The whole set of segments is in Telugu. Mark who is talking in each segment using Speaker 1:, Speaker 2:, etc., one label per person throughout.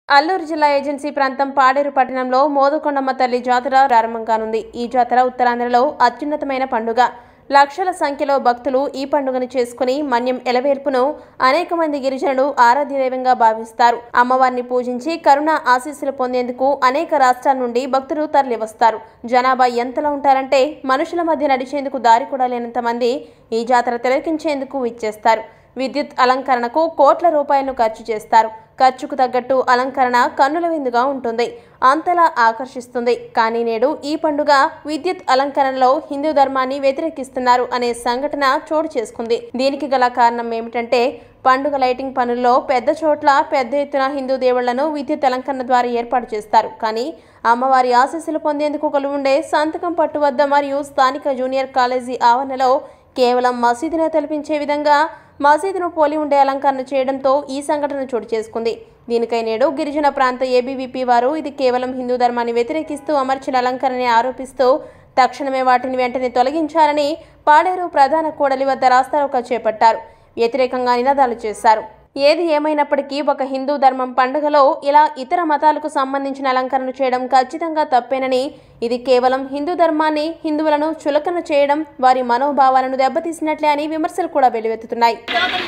Speaker 1: అల్లూరు జిల్లా ఏజెన్సీ ప్రాంతం పాడేరు పట్టణంలో మోదుకొండమ్మ తల్లి జాతర ప్రారంభం కానుంది ఈ జాతర ఉత్తరాంధ్రలో అత్యున్నతమైన పండుగ లక్షల సంఖ్యలో భక్తులు ఈ పండుగను చేసుకుని మన్యం ఎలవేల్పును అనేక మంది గిరిజనులు ఆరాధ్యదైవంగా భావిస్తారు అమ్మవారిని పూజించి కరుణ ఆశీస్సులు పొందేందుకు అనేక రాష్ట్రాల నుండి భక్తులు తరలివస్తారు జనాభా ఎంతలో ఉంటారంటే మనుషుల మధ్య నడిచేందుకు దారి కూడా లేనంత మంది ఈ జాతర తిలకించేందుకు ఇచ్చేస్తారు విద్యుత్ అలంకరణకు కోట్ల రూపాయలను ఖర్చు చేస్తారు ఖర్చుకు తగ్గట్టు అలంకరణ కన్నుల విందుగా ఉంటుంది అంతలా ఆకర్షిస్తుంది కానీ నేడు ఈ పండుగ విద్యుత్ అలంకరణలో హిందూ ధర్మాన్ని వ్యతిరేకిస్తున్నారు అనే సంఘటన చోటు చేసుకుంది దీనికి గల కారణం ఏమిటంటే పండుగ లైటింగ్ పనుల్లో పెద్ద చోట్ల పెద్ద ఎత్తున హిందూ దేవుళ్లను విద్యుత్ అలంకరణ ద్వారా ఏర్పాటు చేస్తారు కానీ అమ్మవారి ఆశీస్సులు పొందేందుకు కొలువుండే సంతకం పట్టు వద్ద మరియు స్థానిక జూనియర్ కాలేజీ ఆవరణలో కేవలం మసీదునే తలపించే విధంగా మసీదును పోలి ఉండే అలంకరణ చేయడంతో ఈ సంఘటన చోటు చేసుకుంది దీనికై నేడు గిరిజన ప్రాంత ఏబీవీపీ వారు ఇది కేవలం హిందూ ధర్మాన్ని వ్యతిరేకిస్తూ అమర్చిన అలంకరణని ఆరోపిస్తూ తక్షణమే వాటిని వెంటనే తొలగించాలని పాడేరు ప్రధాన కూడలి వద్ద రాస్తారోక చేపట్టారు వ్యతిరేకంగా నినాదాలు చేశారు ఏది ఏమైనప్పటికీ ఒక హిందూ ధర్మం పండుగలో ఇలా ఇతర మతాలకు సంబంధించిన అలంకరణ చేయడం ఖచ్చితంగా తప్పేనని ఇది కేవలం హిందూ ధర్మాన్ని హిందువులను చులకన చేయడం వారి మనోభావాలను దెబ్బతీసినట్లే అని విమర్శలు కూడా వెలువెత్తుతున్నాయి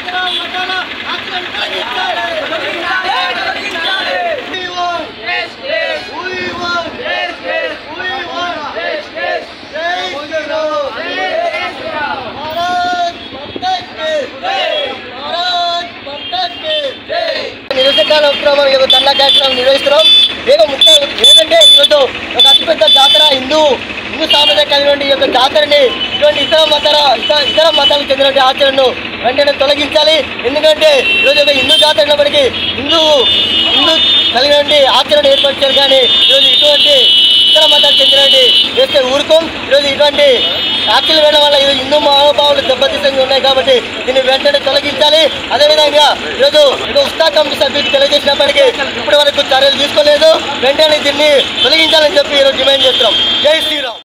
Speaker 2: నిరసకాల ఉద్యమం ఈ యొక్క దండా కార్యక్రమం నిర్వహిస్తున్నాం ఏదో ముఖ్య ఏంటంటే ఈరోజు ఒక అతిపెద్ద జాతర హిందూ హిందూ సాంప్రదాయ కలిగినటువంటి ఈ యొక్క జాతరని ఇటువంటి ఇతర మతాల ఇతర ఇతర మతాలకు చెందినటువంటి ఆచరణను వెంటనే తొలగించాలి ఎందుకంటే ఈరోజు ఒక హిందూ జాతర అయినప్పటికీ హిందూ హిందూ కలిగినటువంటి ఆచరణ ఏర్పరిచారు కానీ ఈరోజు ఇటువంటి ఇతర మతాలకు చెందినటువంటి చేస్తే ఊరుకోం ఈరోజు ఇటువంటి వ్యాఖ్యలు వేయడం వల్ల ఈరోజు హిందూ మనోభావాలు దెబ్బతీసంగా ఉన్నాయి కాబట్టి దీన్ని వెంటనే తొలగించాలి అదేవిధంగా ఈరోజు ఇక ఉస్తా కమిటీ సభ్యులకు తెలియజేసినప్పటికీ ఇప్పటి వరకు చర్యలు తీసుకోలేదు వెంటనే దీన్ని తొలగించాలని చెప్పి ఈరోజు డిమాండ్ చేస్తున్నాం జై శ్రీరామ్